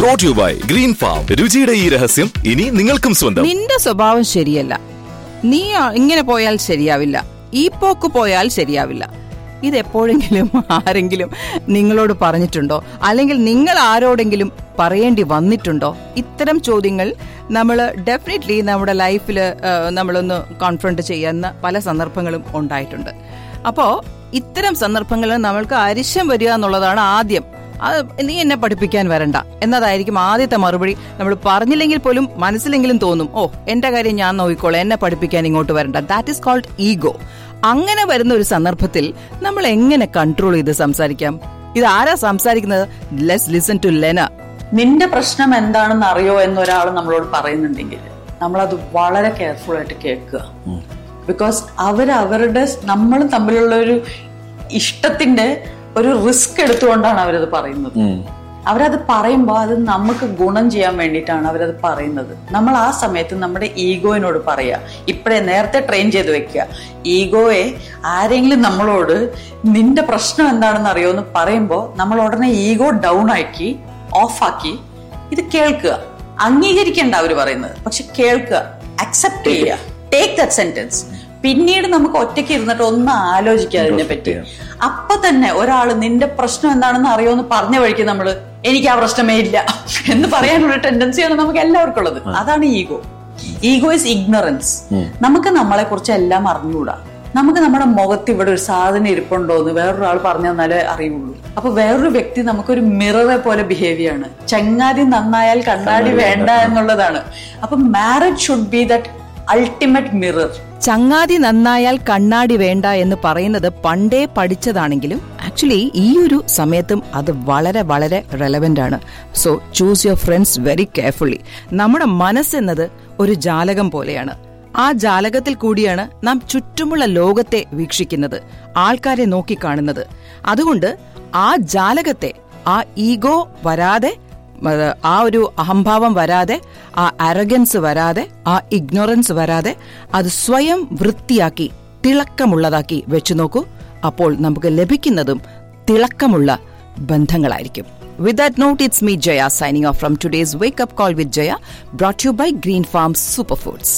Brought you by green farm രുചിയുടെ ഈ രഹസ്യം ഇനി നിങ്ങൾക്കും സ്വന്തം നിന്റെ സ്വഭാവം ശരിയല്ല നീ ആ- ഇങ്ങനെ പോയാൽ ശരിയാവില്ല ഈ പോക്ക് പോയാൽ ശരിയാവില്ല ഇത് എപ്പോഴെങ്കിലും ആരെങ്കിലും നിങ്ങളോട് പറഞ്ഞിട്ടുണ്ടോ അല്ലെങ്കിൽ നിങ്ങൾ ആരോടെങ്കിലും പറയേണ്ടി വന്നിട്ടുണ്ടോ ഇത്തരം ചോദ്യങ്ങൾ നമ്മൾ ഡെഫിനറ്റ്ലി നമ്മുടെ ലൈഫിൽ നമ്മളൊന്ന് കോൺഫ്രണ്ട് ചെയ്യുന്ന പല സന്ദർഭങ്ങളും ഉണ്ടായിട്ടുണ്ട് അപ്പോൾ ഇത്തരം സന്ദർഭങ്ങളിൽ നമ്മൾക്ക് അരിശം വരിക എന്നുള്ളതാണ് ആദ്യം അത് നീ എന്നെ പഠിപ്പിക്കാൻ വരണ്ട എന്നതായിരിക്കും ആദ്യത്തെ മറുപടി നമ്മൾ പറഞ്ഞില്ലെങ്കിൽ പോലും മനസ്സിലെങ്കിലും തോന്നും ഓ എന്റെ കാര്യം ഞാൻ നോക്കിക്കോളാം എന്നെ പഠിപ്പിക്കാൻ ഇങ്ങോട്ട് വരണ്ട ദാറ്റ് ഈസ് കോൾഡ് ഈഗോ അങ്ങനെ വരുന്ന ഒരു സന്ദർഭത്തിൽ നമ്മൾ എങ്ങനെ കൺട്രോൾ ചെയ്ത് സംസാരിക്കാം ഇത് ആരാ സംസാരിക്കുന്നത് ലെസ് ലിസൺ ടു ലെന നിന്റെ പ്രശ്നം എന്താണെന്ന് അറിയോ എന്നൊരാൾ നമ്മളോട് പറയുന്നുണ്ടെങ്കിൽ നമ്മളത് വളരെ കെയർഫുൾ ആയിട്ട് കേൾക്കുക ബിക്കോസ് അവർ അവരുടെ നമ്മളും തമ്മിലുള്ള ഒരു ഇഷ്ടത്തിന്റെ ഒരു റിസ്ക് എടുത്തുകൊണ്ടാണ് അവരത് പറയുന്നത് അവരത് പറയുമ്പോൾ അത് നമുക്ക് ഗുണം ചെയ്യാൻ വേണ്ടിയിട്ടാണ് അവരത് പറയുന്നത് നമ്മൾ ആ സമയത്ത് നമ്മുടെ ഈഗോയിനോട് പറയുക ഇപ്പോഴേ നേരത്തെ ട്രെയിൻ ചെയ്ത് വെക്കുക ഈഗോയെ ആരെങ്കിലും നമ്മളോട് നിന്റെ പ്രശ്നം എന്താണെന്ന് അറിയോ എന്ന് പറയുമ്പോൾ നമ്മൾ ഉടനെ ഈഗോ ഡൗൺ ആക്കി ഓഫാക്കി ഇത് കേൾക്കുക അംഗീകരിക്കേണ്ട അവര് പറയുന്നത് പക്ഷെ കേൾക്കുക അക്സെപ്റ്റ് ചെയ്യുക ടേക്ക് ദറ്റ് സെന്റൻസ് പിന്നീട് നമുക്ക് ഒറ്റയ്ക്ക് ഇരുന്നിട്ട് ഒന്ന് ആലോചിക്കുക അതിനെ പറ്റി അപ്പൊ തന്നെ ഒരാള് നിന്റെ പ്രശ്നം എന്താണെന്ന് അറിയോന്ന് പറഞ്ഞ വഴിക്ക് നമ്മള് എനിക്ക് ആ പ്രശ്നമേ ഇല്ല എന്ന് പറയാനുള്ള ടെൻഡൻസിയാണ് നമുക്ക് എല്ലാവർക്കും ഉള്ളത് അതാണ് ഈഗോ ഈഗോ ഇസ് ഇഗ്നറൻസ് നമുക്ക് നമ്മളെ കുറിച്ച് എല്ലാം അറിഞ്ഞുകൂടാ നമുക്ക് നമ്മുടെ മുഖത്ത് ഇവിടെ ഒരു സാധനം ഇരിപ്പുണ്ടോ എന്ന് വേറൊരാൾ പറഞ്ഞു തന്നാലേ അറിയുള്ളൂ അപ്പൊ വേറൊരു വ്യക്തി നമുക്കൊരു മിററെ പോലെ ബിഹേവ് ചെയ്യാണ് ചങ്ങാതി നന്നായാൽ കണ്ണാടി വേണ്ട എന്നുള്ളതാണ് അപ്പൊ marriage should be that ultimate mirror ചങ്ങാതി നന്നായാൽ കണ്ണാടി വേണ്ട എന്ന് പറയുന്നത് പണ്ടേ പഠിച്ചതാണെങ്കിലും ആക്ച്വലി ഈ ഒരു സമയത്തും അത് വളരെ വളരെ റെലവെന്റ് ആണ് so choose your friends very carefully നമ്മുടെ മനസ്സെന്നത് ഒരു ജാലകം പോലെയാണ് ആ ജാലകത്തിൽ കൂടിയാണ് നാം ചുറ്റുമുള്ള ലോകത്തെ വീക്ഷിക്കുന്നത് ആൾക്കാരെ നോക്കിക്കാണുന്നത് അതുകൊണ്ട് ആ ജാലകത്തെ ആ ഈഗോ വരാതെ അത് ആ ഒരു അഹംഭാവം വരാതെ ആ അരഗൻസ് വരാതെ ആ ഇഗ്നോറൻസ് വരാതെ അത് സ്വയം വൃത്തിയാക്കി തിളക്കമുള്ളതാക്കി വെച്ചു നോക്കൂ അപ്പോൾ നമുക്ക് ലഭിക്കുന്നതും തിളക്കമുള്ള ബന്ധങ്ങളായിരിക്കും with that note it's me Jaya signing off from today's wake up call with Jaya brought you by green farm super foods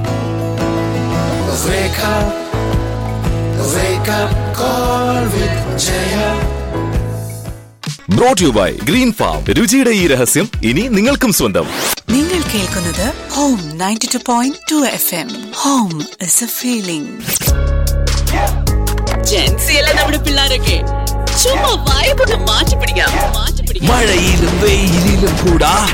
Wake up, wake up, call with Jaya. Brought you by green farm രുചിയുടെ ഈ രഹസ്യം ഇനി നിങ്ങൾക്കും സ്വന്തം നിങ്ങൾ കേൾക്കുന്നത് home ninety two point two F M home is a feeling ജെൻസിയല്ല നമ്മുടെ പിള്ളേരൊക്കെ ചുമ്മാ വൈബൊന്ന് മാറ്റി പിടിക്കാം മാറ്റി പിടിക്കാം മഴയിലും വെയിലിലും കൂടാ